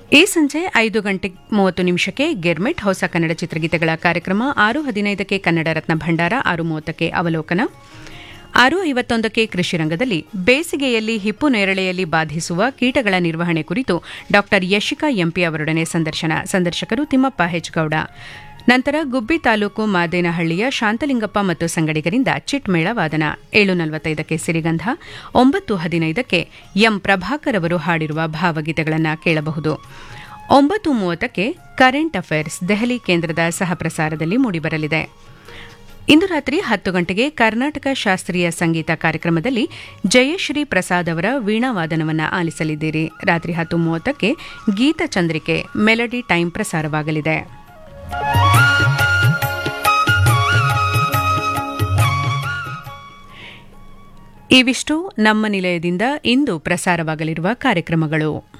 ಈ ಸಂಜೆ ಐದು ಗಂಟೆ ಮೂವತ್ತು ನಿಮಿಷಕ್ಕೆ ಗೆರ್ಮೆಟ್ ಹೊಸ ಕನ್ನಡ ಚಿತ್ರಗೀತೆಗಳ ಕಾರ್ಯಕ್ರಮ ಆರು ಹದಿನೈದಕ್ಕೆ ಕನ್ನಡ ರತ್ನ ಭಂಡಾರ ಆರು ಮೂವತ್ತಕ್ಕೆ ಅವಲೋಕನ ಆರು ಐವತ್ತೊಂದಕ್ಕೆ ಕೃಷಿ ರಂಗದಲ್ಲಿ ಬೇಸಿಗೆಯಲ್ಲಿ ಹಿಪ್ಪು ನೇರಳೆಯಲ್ಲಿ ಬಾಧಿಸುವ ಕೀಟಗಳ ನಿರ್ವಹಣೆ ಕುರಿತು ಡಾ ಯಶಿಕಾ ಎಂಪಿ ಅವರೊಡನೆ ಸಂದರ್ಶನ ಸಂದರ್ಶಕರು ತಿಮ್ಮಪ್ಪ ಹೆಚ್ಗೌಡ ನಂತರ ಗುಬ್ಬಿ ತಾಲೂಕು ಮಾದೇನಹಳ್ಳಿಯ ಶಾಂತಲಿಂಗಪ್ಪ ಮತ್ತು ಸಂಗಡಿಗರಿಂದ ಚಿಟ್ ಮೇಳ ವಾದನ ಏಳು ನಲವತ್ತೈದಕ್ಕೆ ಸಿರಿಗಂಧ ಒಂಬತ್ತು ಹದಿನೈದಕ್ಕೆ ಎಂ ಪ್ರಭಾಕರ್ ಅವರು ಹಾಡಿರುವ ಭಾವಗೀತೆಗಳನ್ನು ಕೇಳಬಹುದು ಒಂಬತ್ತು ಮೂವತ್ತಕ್ಕೆ ಕರೆಂಟ್ ಅಫೇರ್ಸ್ ದೆಹಲಿ ಕೇಂದ್ರದ ಸಹಪ್ರಸಾರದಲ್ಲಿ ಮೂಡಿಬರಲಿದೆ ಇಂದು ರಾತ್ರಿ ಹತ್ತು ಗಂಟೆಗೆ ಕರ್ನಾಟಕ ಶಾಸ್ತ್ರೀಯ ಸಂಗೀತ ಕಾರ್ಯಕ್ರಮದಲ್ಲಿ ಜಯಶ್ರೀ ಪ್ರಸಾದ್ ಅವರ ವೀಣಾವಾದನವನ್ನು ಆಲಿಸಲಿದ್ದೀರಿ ರಾತ್ರಿ ಹತ್ತು ಮೂವತ್ತಕ್ಕೆ ಗೀತಚಂದ್ರಿಕೆ ಮೆಲಡಿ ಟೈಮ್ ಪ್ರಸಾರವಾಗಲಿದೆ ಇವಿಷ್ಟು ನಮ್ಮ ನಿಲಯದಿಂದ ಇಂದು ಪ್ರಸಾರವಾಗಲಿರುವ ಕಾರ್ಯಕ್ರಮಗಳು